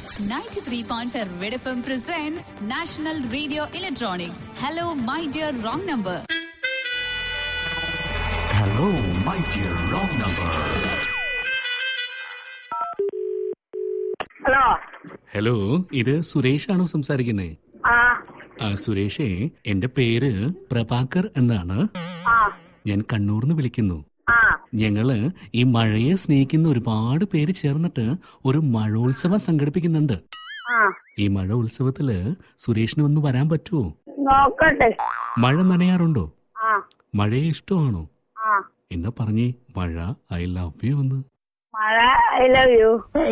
93.5 Red FM presents National Radio Electronics. Hello, my dear wrong number. Hello, my dear wrong number. Hello hello ഇത് സുരേഷ് ആണോ സംസാരിക്കുന്നത് ആ സുരേഷേ എന്റെ പേര് പ്രഭാകർ എന്നാണ് ആ ഞാൻ കണ്ണൂർന്ന് വിളിക്കുന്നു ആ ഞങ്ങള് ഈ മഴയെ സ്നേഹിക്കുന്ന ഒരുപാട് പേര് ചേർന്നിട്ട് ഒരു മഴോത്സവം സംഘടിപ്പിക്കുന്നുണ്ട് ആ ഈ മഴ ഉത്സവത്തില് സുരേഷിന് ഒന്ന് വരാൻ പറ്റുമോ നോക്കട്ടെ മഴ നനയാറുണ്ടോ ആ മഴയെ ഇഷ്ടമാണോ ആ എന്നാ പറഞ്ഞേ മഴ ഐ ലവ് യു എന്ന് മഴ I love you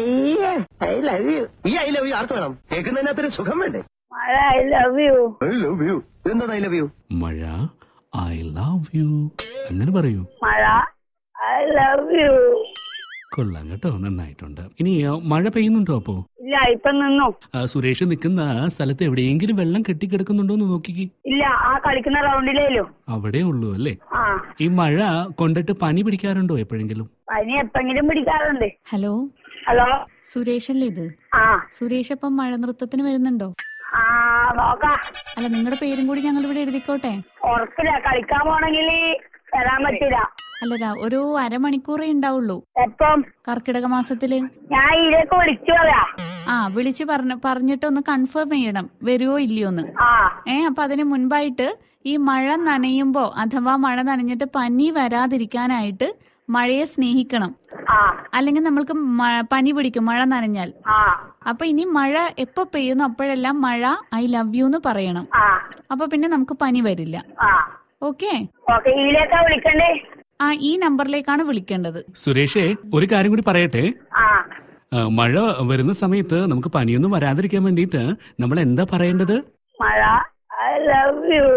I love you ഈ ഐ ലവ് യു ആർക്ക് വേണം കേൾക്കുന്നതിനകത്തൊരു സുഖം വേണ്ടേ മഴ I love you I love you എന്താ ഐ ലവ് യു മഴ ഐ ലവ് യു അങ്ങനെ പറയൂ മഴ ഐ ലവ് യു കൊള്ളാം കേട്ടോ നന്നായിട്ടുണ്ട് ഇനി ആ, മഴ പെയ്യുന്നുണ്ടോ അപ്പോ ഇല്ല ഇപ്പൊ നിന്നു ആ, സുരേഷ് നിൽക്കുന്ന സ്ഥലത്ത് എവിടെയെങ്കിലും വെള്ളം കെട്ടിക്കിടക്കുന്നുണ്ടോ എന്ന് നോക്കിക്കേ ഇല്ല ആ കളിക്കുന്ന റൗണ്ടിലേലോ അവിടെ ഉള്ളൂ അല്ലേ ആ ഈ മഴ കൊണ്ടിട്ട് പനി പിടിക്കാറുണ്ടോ എപ്പോഴെങ്കിലും പനി എപ്പെങ്കിലും പിടിക്കാറുണ്ട് ഹലോ ഹലോ സുരേഷ് അല്ലേ ഇത് ആ സുരേഷ് അപ്പം മഴ നൃത്തത്തിന് വരുന്നുണ്ടോ ആ നോക്കാം അല്ല നിങ്ങളുടെ പേരും കൂടി ഞങ്ങൾ ഇവിടെ എഴുതിക്കോട്ടെ ഉറപ്പില്ല കളിക്കാൻ പോണെങ്കിൽ വരാൻ പറ്റില്ല അല്ല രാ- ഒരു അരമണിക്കൂറേ ഉണ്ടാവുള്ളൂ എപ്പം കർക്കിടക മാസത്തില് ഞാൻ ഇതിലേക്ക് വിളിച്ചു പറയാ ആ വിളിച്ച് പറഞ്ഞ പറഞ്ഞിട്ട് ഒന്ന് കൺഫേം ചെയ്യണം വരുവോ ഇല്ലയോ എന്ന് ആ ഏ അപ്പൊ അതിന് മുൻപായിട്ട് ഈ മഴ നനയുമ്പോ അഥവാ മഴ നനഞ്ഞിട്ട് പനി വരാതിരിക്കാനായിട്ട് മഴയെ സ്നേഹിക്കണം ആ അല്ലെങ്കിൽ നമ്മൾക്ക് മ- പനി പിടിക്കും മഴ നനഞ്ഞാൽ ആ അപ്പൊ ഇനി മഴ എപ്പോ പെയ്യുന്നു അപ്പോഴെല്ലാം മഴ ഐ ലവ് യു എന്ന് പറയണം ആ അപ്പൊ പിന്നെ നമുക്ക് പനി വരില്ല ആ ഓക്കെ ഓക്കെ ഇതിലേക്കാ വിളിക്കണ്ടേ ആ ഈ നമ്പറിലേക്കാണ് വിളിക്കേണ്ടത് സുരേഷേ ഒരു കാര്യം കൂടി പറയട്ടെ ആ ആ, മഴ വരുന്ന സമയത്ത് നമുക്ക് പനിയൊന്നും വരാതിരിക്കാൻ വേണ്ടിയിട്ട് നമ്മൾ എന്താ പറയേണ്ടത് മഴ ഐ ലവ് യു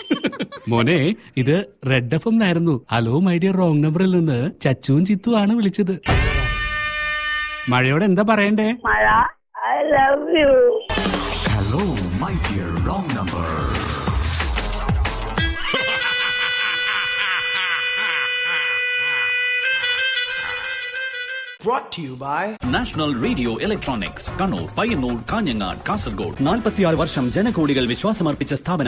മോനെ ഇത് റെഡ് എഫ് എം ആയിരുന്നു ഹലോ മൈ ഡിയർ റോങ് നമ്പറിൽ നിന്ന് ചച്ചുവും ചിത്തു ആണ് വിളിച്ചത് മഴയോട് എന്താ പറയണ്ടേ മഴ I love you Hello, my dear wrong number. brought to you by national radio electronics Kannur Payyanur Kanhangad Kasaragod നാൽപ്പത്തിയാറ് വർഷം ജനകോടികൾ വിശ്വാസമർപ്പിച്ച സ്ഥാപനം